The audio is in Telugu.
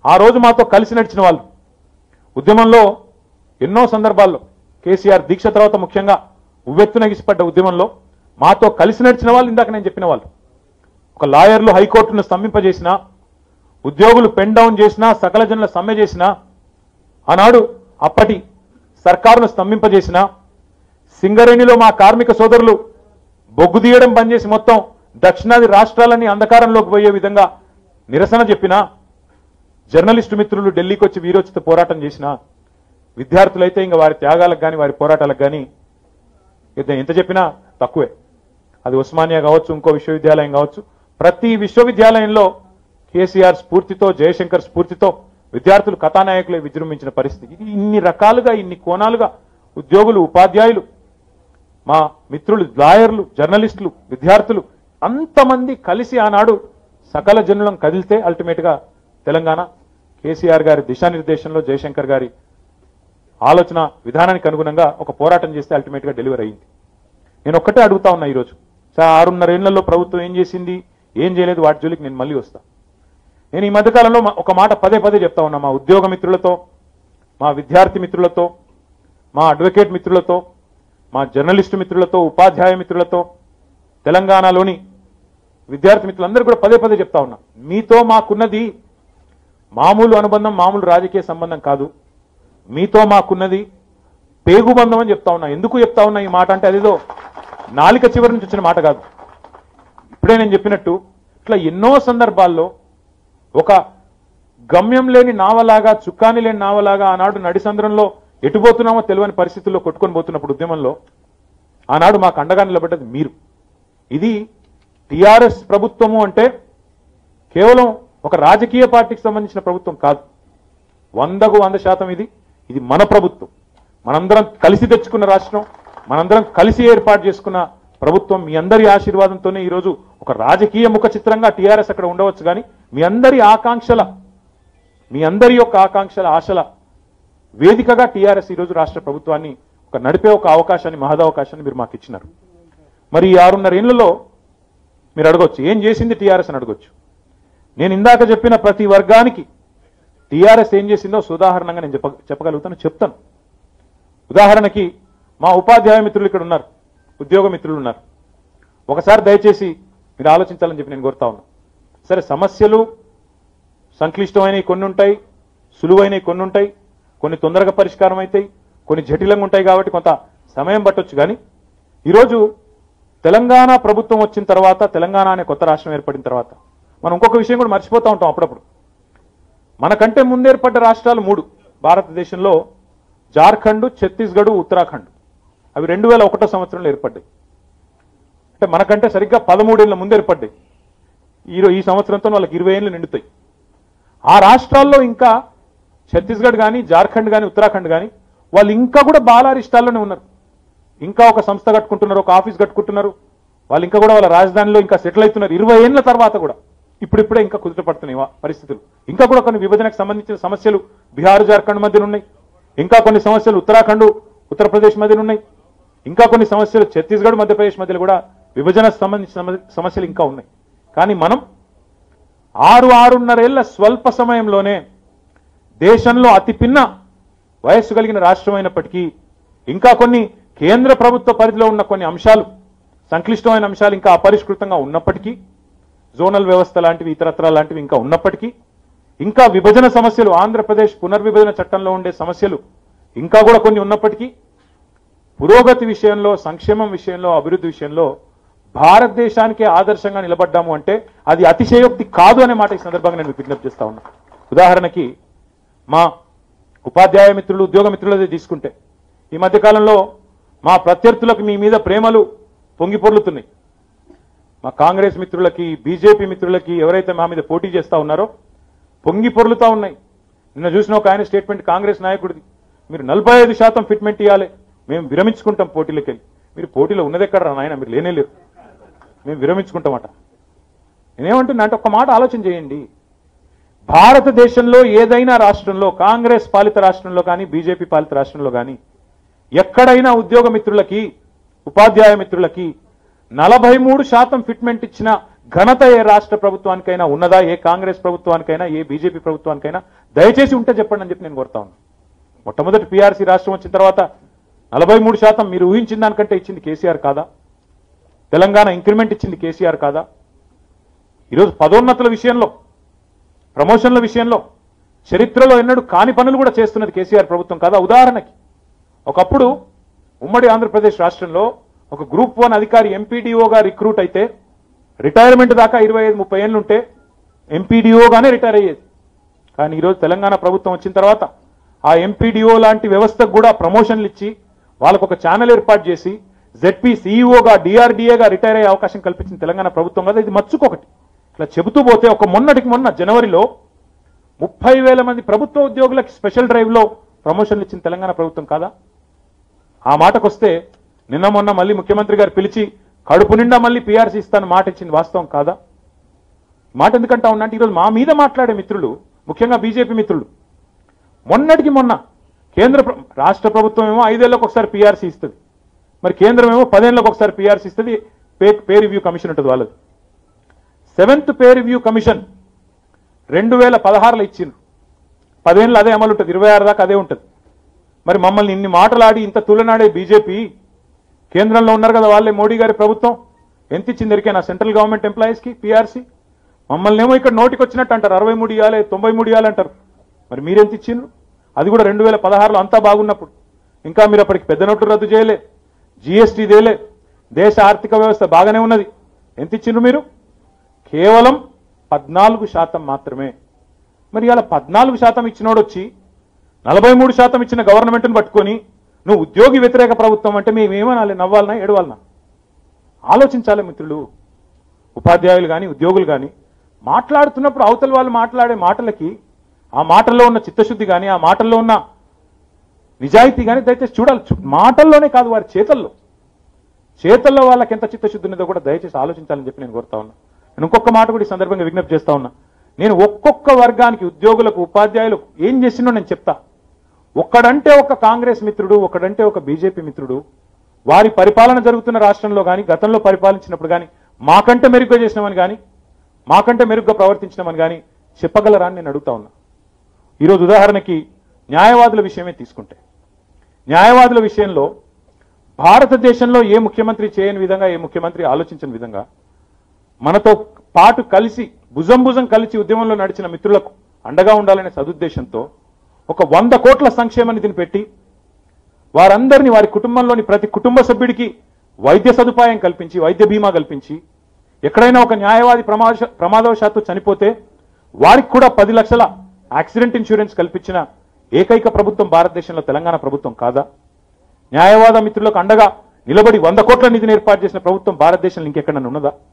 ఆ రోజు మాతో కలిసి నడిచిన వాళ్ళు ఉద్యమంలో ఎన్నో సందర్భాల్లో కేసీఆర్ దీక్ష తర్వాత ముఖ్యంగా ఉవ్వెత్తున ఎగిసిపడ్డ ఉద్యమంలో మాతో కలిసి నడిచిన వాళ్ళు ఇందాక నేను చెప్పిన వాళ్ళు ఒక లాయర్లు హైకోర్టును స్తంభింపజేసిన ఉద్యోగులు పెన్ డౌన్ చేసినా సకల జనుల సమ్మె చేసినా ఆనాడు అప్పటి సర్కారును స్తంభింపజేసిన సింగరేణిలో మా కార్మిక సోదరులు బొగ్గు తీయడం బంద్ చేసి మొత్తం దక్షిణాది రాష్ట్రాలన్నీ అంధకారంలోకి పోయే విధంగా నిరసన చెప్పినా జర్నలిస్టు మిత్రులు ఢిల్లీకి వచ్చి వీరోచిత పోరాటం చేసిన విద్యార్థులైతే ఇంకా వారి త్యాగాలకు కానీ వారి పోరాటాలకు కానీ ఎంత చెప్పినా తక్కువే అది ఉస్మానియా కావచ్చు ఇంకో విశ్వవిద్యాలయం కావచ్చు ప్రతి విశ్వవిద్యాలయంలో కేసీఆర్ స్ఫూర్తితో జయశంకర్ స్ఫూర్తితో విద్యార్థులు కథానాయకులే విజృంభించిన పరిస్థితి ఇది ఇన్ని రకాలుగా ఇన్ని కోణాలుగా ఉద్యోగులు ఉపాధ్యాయులు మా మిత్రులు లాయర్లు జర్నలిస్టులు విద్యార్థులు అంతమంది కలిసి ఆనాడు సకల జనులను కదిలితే అల్టిమేట్ గా తెలంగాణ కేసీఆర్ గారి దిశానిర్దేశంలో జయశంకర్ గారి ఆలోచన విధానానికి అనుగుణంగా ఒక పోరాటం చేస్తే అల్టిమేట్ గా డెలివరీ అయింది నేను ఒక్కటే అడుగుతా ఉన్నా ఈరోజు సార్ ఆరున్నర ఏళ్లలో ప్రభుత్వం ఏం చేసింది ఏం చేయలేదు వాటి జోలికి నేను మళ్ళీ వస్తా నేను ఈ మధ్యకాలంలో మా- ఒక మాట పదే పదే చెప్తా ఉన్నా మా ఉద్యోగ మిత్రులతో మా విద్యార్థి మిత్రులతో మా అడ్వకేట్ మిత్రులతో మా జర్నలిస్టు మిత్రులతో ఉపాధ్యాయ మిత్రులతో తెలంగాణలోని విద్యార్థి మిత్రులందరూ కూడా పదే పదే చెప్తా ఉన్నా మీతో మాకున్నది మామూలు అనుబంధం మామూలు రాజకీయ సంబంధం కాదు మీతో మాకున్నది పేగుబంధం అని చెప్తా ఉన్నా ఎందుకు చెప్తా ఉన్నా ఈ మాట అంటే అదేదో నాలిక చివరి నుంచి వచ్చిన మాట కాదు ఇప్పుడే నేను చెప్పినట్టు ఇట్లా ఎన్నో సందర్భాల్లో ఒక గమ్యం లేని నావలాగా చుక్కాని లేని నావలాగా ఆనాడు నడిసంద్రంలో ఎటుపోతున్నామో తెలియని పరిస్థితుల్లో కొట్టుకొని పోతున్నప్పుడు ఉద్యమంలో ఆనాడు మాకు అండగా నిలబడ్డది మీరు ఇది టిఆర్ఎస్ ప్రభుత్వము అంటే కేవలం ఒక రాజకీయ పార్టీకి సంబంధించిన ప్రభుత్వం కాదు వందకు వంద శాతం ఇది ఇది మన ప్రభుత్వం మనందరం కలిసి తెచ్చుకున్న రాష్ట్రం మనందరం కలిసి ఏర్పాటు చేసుకున్న ప్రభుత్వం మీ అందరి ఆశీర్వాదంతోనే ఈరోజు ఒక రాజకీయ ముఖ చిత్రంగా టీఆర్ఎస్ అక్కడ ఉండవచ్చు కానీ మీ అందరి ఆకాంక్షల మీ అందరి యొక్క ఆకాంక్షల ఆశల వేదికగా టీఆర్ఎస్ ఈరోజు రాష్ట్ర ప్రభుత్వాన్ని ఒక నడిపే ఒక అవకాశాన్ని మహదవకాశాన్ని మీరు మాకు ఇచ్చినారు మరి ఈ ఆరున్నర ఏళ్లలో మీరు అడగొచ్చు ఏం చేసింది టీఆర్ఎస్ అని అడగొచ్చు నేను ఇందాక చెప్పిన ప్రతి వర్గానికి టీఆర్ఎస్ ఏం చేసిందో సుదాహరణంగా నేను చెప్ప చెప్పగలుగుతాను చెప్తాను ఉదాహరణకి మా ఉపాధ్యాయ మిత్రులు ఇక్కడ ఉన్నారు ఉద్యోగ మిత్రులు ఉన్నారు ఒకసారి దయచేసి మీరు ఆలోచించాలని చెప్పి నేను కోరుతా ఉన్నా సరే సమస్యలు సంక్లిష్టమైనవి కొన్ని ఉంటాయి సులువైనవి కొన్ని ఉంటాయి కొన్ని తొందరగా పరిష్కారం అవుతాయి కొన్ని జటిలంగా ఉంటాయి కాబట్టి కొంత సమయం పట్టొచ్చు కానీ ఈరోజు తెలంగాణ ప్రభుత్వం వచ్చిన తర్వాత తెలంగాణ అనే కొత్త రాష్ట్రం ఏర్పడిన తర్వాత మనం ఇంకొక విషయం కూడా మర్చిపోతూ ఉంటాం అప్పుడప్పుడు మనకంటే ముందు ఏర్పడ్డ రాష్ట్రాలు మూడు భారతదేశంలో జార్ఖండ్ ఛత్తీస్గఢ్ ఉత్తరాఖండ్ అవి రెండు వేల ఒకటో సంవత్సరంలో ఏర్పడ్డాయి అంటే మనకంటే సరిగ్గా పదమూడేళ్ల ముందు ఏర్పడ్డాయి ఈ రో- ఈ సంవత్సరంతో వాళ్ళకి ఇరవై ఏళ్ళు నిండుతాయి ఆ రాష్ట్రాల్లో ఇంకా ఛత్తీస్గఢ్ కానీ జార్ఖండ్ కానీ ఉత్తరాఖండ్ కానీ వాళ్ళు ఇంకా కూడా బాలారిష్టాల్లోనే ఉన్నారు ఇంకా ఒక సంస్థ కట్టుకుంటున్నారు ఒక ఆఫీస్ కట్టుకుంటున్నారు వాళ్ళు ఇంకా కూడా వాళ్ళ రాజధానిలో ఇంకా సెటిల్ అవుతున్నారు ఇరవై ఏళ్ల తర్వాత కూడా ఇప్పుడిప్పుడే ఇంకా కుదుట పడుతున్నాయి వా- పరిస్థితులు ఇంకా కూడా కొన్ని విభజనకు సంబంధించిన సమస్యలు బీహార్ జార్ఖండ్ మధ్యన ఉన్నాయి ఇంకా కొన్ని సమస్యలు ఉత్తరాఖండ్ ఉత్తరప్రదేశ్ మధ్యన ఉన్నాయి ఇంకా కొన్ని సమస్యలు ఛత్తీస్గఢ్ మధ్యప్రదేశ్ మధ్యలో కూడా విభజనకు సంబంధించిన సమ- సమస్యలు ఇంకా ఉన్నాయి కానీ మనం ఆరు ఆరున్నరేళ్ల స్వల్ప సమయంలోనే దేశంలో అతి పిన్న వయస్సు కలిగిన రాష్ట్రం అయినప్పటికీ ఇంకా కొన్ని కేంద్ర ప్రభుత్వ పరిధిలో ఉన్న కొన్ని అంశాలు సంక్లిష్టమైన అంశాలు ఇంకా అపరిష్కృతంగా ఉన్నప్పటికీ జోనల్ వ్యవస్థ లాంటివి ఇతరత్ర లాంటివి ఇంకా ఉన్నప్పటికీ ఇంకా విభజన సమస్యలు ఆంధ్రప్రదేశ్ పునర్విభజన చట్టంలో ఉండే సమస్యలు ఇంకా కూడా కొన్ని ఉన్నప్పటికీ పురోగతి విషయంలో సంక్షేమం విషయంలో అభివృద్ధి విషయంలో భారతదేశానికే ఆదర్శంగా నిలబడ్డాము అంటే అది అతిశయోక్తి కాదు అనే మాట ఈ సందర్భంగా నేను మీకు విజ్ఞప్తి చేస్తా ఉన్నా ఉదాహరణకి మా ఉపాధ్యాయ మిత్రులు ఉద్యోగ మిత్రులదే తీసుకుంటే ఈ మధ్య కాలంలో మా ప్రత్యర్థులకు మీ మీద ప్రేమలు పొంగి పొర్లుతున్నాయి మా కాంగ్రెస్ మిత్రులకి బీజేపీ మిత్రులకి ఎవరైతే మా మీద పోటీ చేస్తా ఉన్నారో పొంగి పొర్లుతా ఉన్నాయి నిన్న చూసిన ఒక ఆయన స్టేట్మెంట్ కాంగ్రెస్ నాయకుడిది మీరు నలభై ఐదు శాతం ఫిట్మెంట్ ఇవ్వాలి మేము విరమించుకుంటాం పోటీలకు వెళ్ళి మీరు పోటీలో ఉన్నది ఎక్కడ రా నాయన మీరు లేనే లేరు మేము విరమించుకుంటామట నేనేమంటున్నా అంటే ఒక్క మాట ఆలోచన చేయండి భారతదేశంలో ఏదైనా రాష్ట్రంలో కాంగ్రెస్ పాలిత రాష్ట్రంలో కానీ బీజేపీ పాలిత రాష్ట్రంలో కానీ ఎక్కడైనా ఉద్యోగ మిత్రులకి ఉపాధ్యాయ మిత్రులకి నలభై మూడు శాతం ఫిట్మెంట్ ఇచ్చిన ఘనత ఏ రాష్ట్ర ప్రభుత్వానికైనా ఉన్నదా ఏ కాంగ్రెస్ ప్రభుత్వానికైనా ఏ బీజేపీ ప్రభుత్వానికైనా దయచేసి ఉంటే చెప్పండి అని చెప్పి నేను కోరుతా ఉన్నాను మొట్టమొదటి పీఆర్సీ రాష్ట్రం వచ్చిన తర్వాత నలభై మూడు శాతం మీరు ఊహించిన దానికంటే ఇచ్చింది కేసీఆర్ కాదా తెలంగాణ ఇంక్రిమెంట్ ఇచ్చింది కేసీఆర్ కాదా ఈరోజు పదోన్నతుల విషయంలో ప్రమోషన్ల విషయంలో చరిత్రలో ఎన్నడూ కాని పనులు కూడా చేస్తున్నది కేసీఆర్ ప్రభుత్వం కాదా ఉదాహరణకి ఒకప్పుడు ఉమ్మడి ఆంధ్రప్రదేశ్ రాష్ట్రంలో ఒక గ్రూప్ వన్ అధికారి ఎంపీడీఓగా రిక్రూట్ అయితే రిటైర్మెంట్ దాకా ఇరవై ఐదు ముప్పై ఏళ్ళు ఉంటే ఎంపీడీఓగానే రిటైర్ అయ్యేది కానీ ఈరోజు తెలంగాణ ప్రభుత్వం వచ్చిన తర్వాత ఆ ఎంపీడీఓ లాంటి వ్యవస్థకు కూడా ప్రమోషన్లు ఇచ్చి వాళ్ళకు ఒక ఛానల్ ఏర్పాటు చేసి జెడ్పీ సీఈఓగా డిఆర్డీఏగా రిటైర్ అయ్యే అవకాశం కల్పించిన తెలంగాణ ప్రభుత్వం కదా ఇది మచ్చుకొకటి ఇట్లా చెబుతూ పోతే ఒక మొన్నటికి మొన్న జనవరిలో ముప్పై వేల మంది ప్రభుత్వ ఉద్యోగులకి స్పెషల్ డ్రైవ్ లో ప్రమోషన్లు ఇచ్చిన తెలంగాణ ప్రభుత్వం కాదా ఆ మాటకొస్తే నిన్న మొన్న మళ్ళీ ముఖ్యమంత్రి గారు పిలిచి కడుపు నిండా మళ్ళీ పీఆర్సీ ఇస్తాను మాట ఇచ్చింది వాస్తవం కాదా మాట ఎందుకంటా ఉన్నా అంటే ఈరోజు మా మీద మాట్లాడే మిత్రులు ముఖ్యంగా బీజేపీ మిత్రులు మొన్నటికి మొన్న కేంద్ర ప్ర- రాష్ట్ర ప్రభుత్వం ఏమో ఐదేళ్లకు ఒకసారి పీఆర్సీ ఇస్తుంది మరి కేంద్రం ఏమో పదేళ్లకు ఒకసారి పీఆర్సీ ఇస్తుంది పే పే రివ్యూ కమిషన్ ఉంటుంది వాళ్ళది సెవెంత్ పే రివ్యూ కమిషన్ రెండు వేల పదహారులో ఇచ్చిండ్రు పదేళ్ళు అదే అమలు ఉంటుంది ఇరవై ఆరు దాకా అదే ఉంటుంది మరి మమ్మల్ని ఇన్ని మాటలాడి ఇంత తులనాడే బీజేపీ కేంద్రంలో ఉన్నారు కదా వాళ్ళే మోడీ గారి ప్రభుత్వం ఎంత ఇచ్చింది ఎరికైనా సెంట్రల్ గవర్నమెంట్ ఎంప్లాయీస్కి పీఆర్సీ మమ్మల్ని ఏమో ఇక్కడ నోటికి వచ్చినట్టు అంటారు అరవై మూడు ఇవ్వాలి తొంభై మూడు ఇవ్వాలి అంటారు మరి మీరెంత ఇచ్చిండ్రు అది కూడా రెండు వేల పదహారులో అంతా బాగున్నప్పుడు ఇంకా మీరు అప్పటికి పెద్ద నోట్లు రద్దు చేయలే జీఎస్టీ దేలే దేశ ఆర్థిక వ్యవస్థ బాగానే ఉన్నది ఎంత ఇచ్చిండ్రు మీరు కేవలం పద్నాలుగు శాతం మాత్రమే మరి ఇలా పద్నాలుగు శాతం ఇచ్చినోడు వచ్చి నలభై మూడు శాతం ఇచ్చిన గవర్నమెంట్ను పట్టుకొని నువ్వు ఉద్యోగి వ్యతిరేక ప్రభుత్వం అంటే మేము ఏమనాలి నవ్వాలనా ఏడవాలనా ఆలోచించాలి మిత్రులు ఉపాధ్యాయులు కానీ ఉద్యోగులు కానీ మాట్లాడుతున్నప్పుడు అవతల వాళ్ళు మాట్లాడే మాటలకి ఆ మాటల్లో ఉన్న చిత్తశుద్ధి కానీ ఆ మాటల్లో ఉన్న నిజాయితీ కానీ దయచేసి చూడాలి చూ- మాటల్లోనే కాదు వారి చేతల్లో చేతల్లో వాళ్ళకి ఎంత చిత్తశుద్ధి ఉన్నదో కూడా దయచేసి ఆలోచించాలని చెప్పి నేను కోరుతా ఉన్నా నేను ఇంకొక మాట కూడా ఈ సందర్భంగా విజ్ఞప్తి చేస్తా ఉన్నా నేను ఒక్కొక్క వర్గానికి ఉద్యోగులకు ఉపాధ్యాయులకు ఏం చేసినో నేను చెప్తా ఒక్కడంటే ఒక కాంగ్రెస్ మిత్రుడు ఒకడంటే ఒక బీజేపీ మిత్రుడు వారి పరిపాలన జరుగుతున్న రాష్ట్రంలో కానీ గతంలో పరిపాలించినప్పుడు కానీ మాకంటే మెరుగ్గా చేసినామని కానీ మాకంటే మెరుగ్గా ప్రవర్తించినామని కానీ చెప్పగలరా అని నేను అడుగుతా ఉన్నా ఈరోజు ఉదాహరణకి న్యాయవాదుల విషయమే తీసుకుంటే న్యాయవాదుల విషయంలో భారతదేశంలో ఏ ముఖ్యమంత్రి చేయని విధంగా ఏ ముఖ్యమంత్రి ఆలోచించని విధంగా మనతో పాటు కలిసి భుజం భుజం కలిసి ఉద్యమంలో నడిచిన మిత్రులకు అండగా ఉండాలనే సదుద్దేశంతో ఒక వంద కోట్ల సంక్షేమ నిధిని పెట్టి వారందరినీ వారి కుటుంబంలోని ప్రతి కుటుంబ సభ్యుడికి వైద్య సదుపాయం కల్పించి వైద్య బీమా కల్పించి ఎక్కడైనా ఒక న్యాయవాది ప్రమాద ప్రమాదవశాత్తు చనిపోతే వారికి కూడా పది లక్షల యాక్సిడెంట్ ఇన్సూరెన్స్ కల్పించిన ఏకైక ప్రభుత్వం భారతదేశంలో తెలంగాణ ప్రభుత్వం కాదా న్యాయవాద మిత్రులకు అండగా నిలబడి వంద కోట్ల నిధిని ఏర్పాటు చేసిన ప్రభుత్వం భారతదేశంలో ఇంకెక్కడన్నా ఉన్నదా